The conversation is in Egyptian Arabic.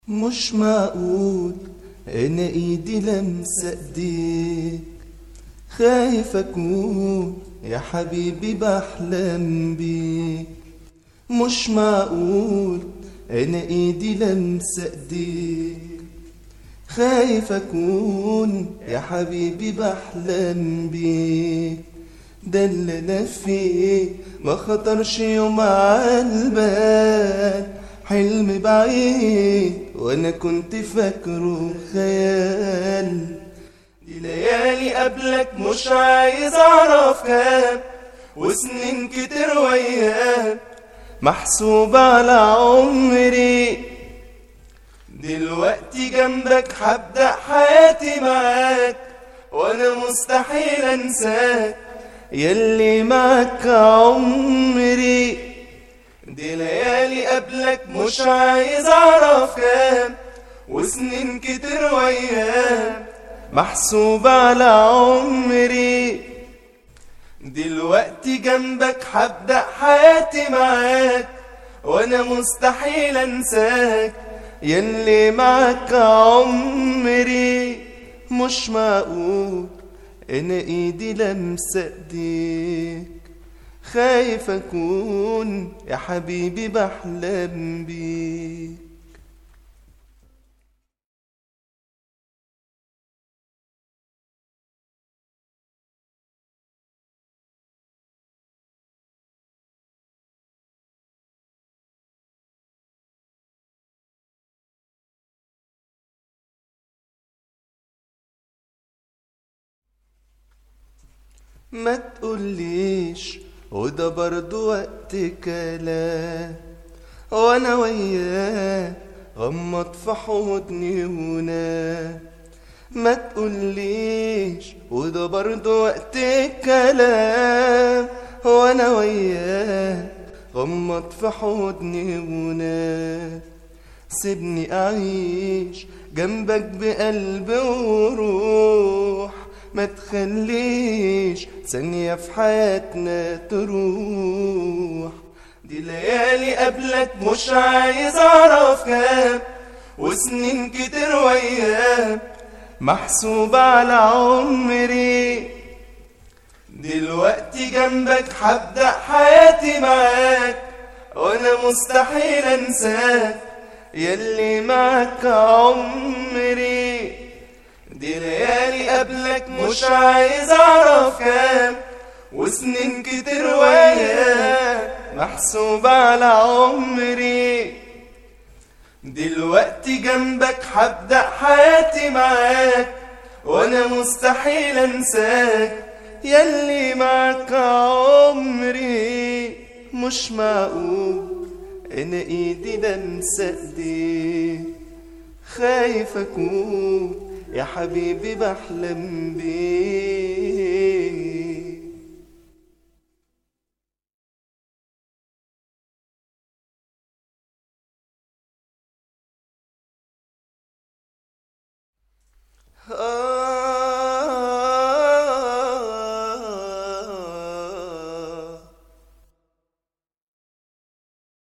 مش معقول انا ايدي لمسة ايديك خايف اكون يا حبيبي بحلم بيك مش معقول انا ايدي لمسة ايديك خايف اكون يا حبيبي بحلم بيك ده اللي انا فيه ما خطرش يوم عالبال حلم بعيد وانا كنت فاكره خيال دي ليالي قبلك مش عايز اعرف كام وسنين كتير وياك محسوبة على عمري دلوقتي جنبك هبدأ حياتي معاك وانا مستحيل انساك يلي معاك عمري دي ليالي قبلك مش عايز اعرف كام وسنين كتير وياك محسوبة على عمري دلوقتي جنبك هبدأ حياتي معاك وانا مستحيل انساك يلي معاك عمري مش معقول انا ايدي لمسة ايديك خايف اكون يا حبيبي بحلم بيك ما تقوليش وده برضو وقت كلام وانا وياه غمض في حضني ونام ما تقوليش وده برضو وقت كلام وانا وياه غمض في حضني ونام سيبني اعيش جنبك بقلب وروح ما تخليش ثانية في حياتنا تروح دي ليالي قبلك مش عايز اعرف كام وسنين كتير وياه محسوبة على عمري دلوقتي جنبك هبدأ حياتي معاك وانا مستحيل انساك يلي معاك عمري دي ليالي قبلك مش عايز اعرف كام وسنين كتير وياك محسوبة على عمري دلوقتي جنبك هبدأ حياتي معاك وانا مستحيل انساك يلي معاك عمري مش معقول انا ايدي لمسة ايديك خايف اكون يا حبيبي بحلم بيك